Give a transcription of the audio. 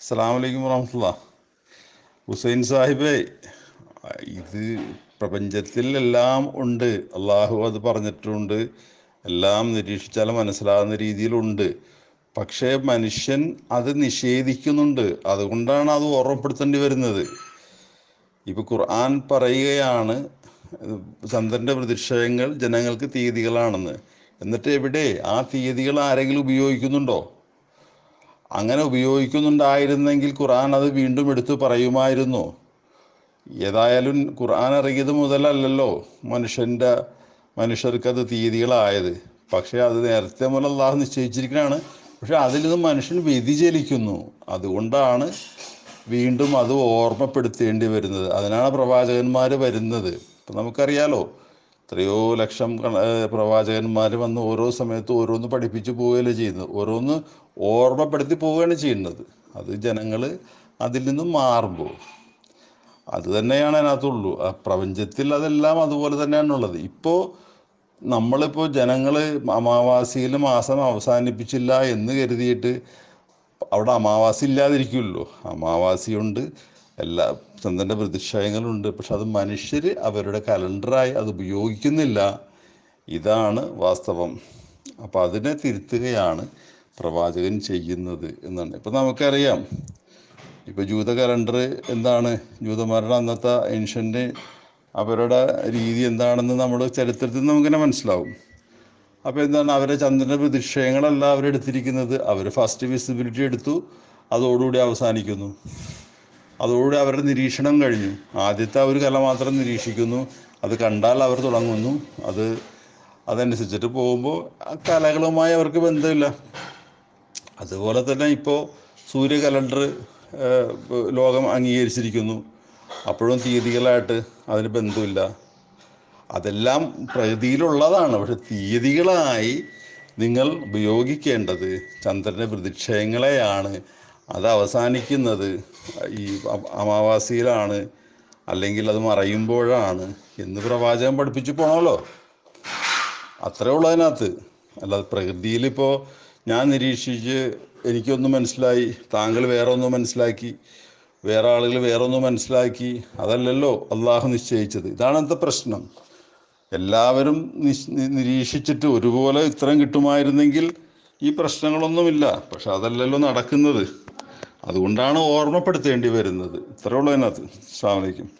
അസ്സാം വലൈക്കും വറഹമത്തുള്ള ഹുസൈൻ സാഹിബേ ഇത് പ്രപഞ്ചത്തിൽ എല്ലാം ഉണ്ട് അള്ളാഹു അത് പറഞ്ഞിട്ടുണ്ട് എല്ലാം നിരീക്ഷിച്ചാൽ മനസ്സിലാകുന്ന രീതിയിലുണ്ട് പക്ഷേ മനുഷ്യൻ അത് നിഷേധിക്കുന്നുണ്ട് അതുകൊണ്ടാണ് അത് ഓർമ്മപ്പെടുത്തേണ്ടി വരുന്നത് ഇപ്പൊ ഖുർആൻ പറയുകയാണ് ചന്ദ്രന്റെ പ്രതിഷയങ്ങൾ ജനങ്ങൾക്ക് തീയതികളാണെന്ന് എന്നിട്ട് എവിടെ ആ തീയതികൾ ആരെങ്കിലും ഉപയോഗിക്കുന്നുണ്ടോ അങ്ങനെ ഉപയോഗിക്കുന്നുണ്ടായിരുന്നെങ്കിൽ ഖുർആൻ അത് വീണ്ടും എടുത്തു പറയുമായിരുന്നു ഏതായാലും ഖുർആൻ ഇറങ്ങിയത് മുതലല്ലല്ലോ മനുഷ്യൻ്റെ മനുഷ്യർക്ക് അത് തീയതികളായത് പക്ഷേ അത് നേരത്തെ മുതൽ അള്ളാഹു നിശ്ചയിച്ചിരിക്കുകയാണ് പക്ഷെ അതിൽ നിന്ന് മനുഷ്യൻ വ്യതിചലിക്കുന്നു അതുകൊണ്ടാണ് വീണ്ടും അത് ഓർമ്മപ്പെടുത്തേണ്ടി വരുന്നത് അതിനാണ് പ്രവാചകന്മാർ വരുന്നത് ഇപ്പം നമുക്കറിയാലോ എത്രയോ ലക്ഷം പ്രവാചകന്മാർ വന്ന് ഓരോ സമയത്ത് ഓരോന്ന് പഠിപ്പിച്ചു പോവുകയല്ലേ ചെയ്യുന്നത് ഓരോന്ന് ഓർമ്മപ്പെടുത്തി പോവുകയാണ് ചെയ്യുന്നത് അത് ജനങ്ങൾ അതിൽ നിന്നും മാറുമ്പോൾ അത് തന്നെയാണ് അതിനകത്തുള്ളൂ ആ പ്രപഞ്ചത്തിൽ അതെല്ലാം അതുപോലെ തന്നെയാണുള്ളത് ഇപ്പോൾ നമ്മളിപ്പോൾ ജനങ്ങൾ അമാവാസിയിൽ മാസം അവസാനിപ്പിച്ചില്ല എന്ന് കരുതിയിട്ട് അവിടെ അമാവാസി ഇല്ലാതിരിക്കുമല്ലോ അമാവാസിയുണ്ട് എല്ലാ ചന്ദ്രൻ്റെ പ്രതിഷയങ്ങളുണ്ട് പക്ഷെ അത് മനുഷ്യർ അവരുടെ കലണ്ടറായി അത് ഉപയോഗിക്കുന്നില്ല ഇതാണ് വാസ്തവം അപ്പം അതിനെ തിരുത്തുകയാണ് പ്രവാചകൻ ചെയ്യുന്നത് എന്നാണ് ഇപ്പം നമുക്കറിയാം ഇപ്പോൾ ജൂത കലണ്ടർ എന്താണ് ജൂതന്മാരുടെ അന്നത്തെ ഏൻഷ്യൻ്റ് അവരുടെ രീതി എന്താണെന്ന് നമ്മൾ ചരിത്രത്തിൽ നിന്ന് നമുക്കിങ്ങനെ മനസ്സിലാവും അപ്പോൾ എന്താണ് അവരെ ചന്ദ്രൻ്റെ പ്രതിഷയങ്ങളല്ല അവരെടുത്തിരിക്കുന്നത് അവർ ഫസ്റ്റ് വിസിബിലിറ്റി എടുത്തു അതോടുകൂടി അവസാനിക്കുന്നു അതോടുകൂടി അവരുടെ നിരീക്ഷണം കഴിഞ്ഞു ആദ്യത്തെ ഒരു കല മാത്രം നിരീക്ഷിക്കുന്നു അത് കണ്ടാൽ അവർ തുടങ്ങുന്നു അത് അതനുസരിച്ചിട്ട് പോകുമ്പോൾ ആ കലകളുമായി അവർക്ക് ബന്ധമില്ല അതുപോലെ തന്നെ ഇപ്പോൾ സൂര്യ കലണ്ടർ ലോകം അംഗീകരിച്ചിരിക്കുന്നു അപ്പോഴും തീയതികളായിട്ട് അതിന് ബന്ധമില്ല അതെല്ലാം പ്രകൃതിയിലുള്ളതാണ് പക്ഷെ തീയതികളായി നിങ്ങൾ ഉപയോഗിക്കേണ്ടത് ചന്ദ്രൻ്റെ പ്രതിക്ഷയങ്ങളെയാണ് അത് അവസാനിക്കുന്നത് ഈ അമാവാസിയിലാണ് അല്ലെങ്കിൽ അത് മറയുമ്പോഴാണ് എന്ന് പ്രവാചകൻ പഠിപ്പിച്ചു പോണമല്ലോ അത്രേ ഉള്ളൂ അതിനകത്ത് അല്ലാതെ പ്രകൃതിയിലിപ്പോൾ ഞാൻ നിരീക്ഷിച്ച് എനിക്കൊന്നും മനസ്സിലായി താങ്കൾ വേറെ ഒന്നും മനസ്സിലാക്കി വേറെ ആളുകൾ വേറെ ഒന്നും മനസ്സിലാക്കി അതല്ലല്ലോ അള്ളാഹു നിശ്ചയിച്ചത് ഇതാണ് എന്താ പ്രശ്നം എല്ലാവരും നിരീക്ഷിച്ചിട്ട് ഒരുപോലെ ഇത്രയും കിട്ടുമായിരുന്നെങ്കിൽ ഈ പ്രശ്നങ്ങളൊന്നുമില്ല പക്ഷെ അതല്ലല്ലോ നടക്കുന്നത് അതുകൊണ്ടാണ് ഓർമ്മപ്പെടുത്തേണ്ടി വരുന്നത് ഇത്രേ ഉള്ളൂ അതിനകത്ത് അസ്സാം വലൈക്കും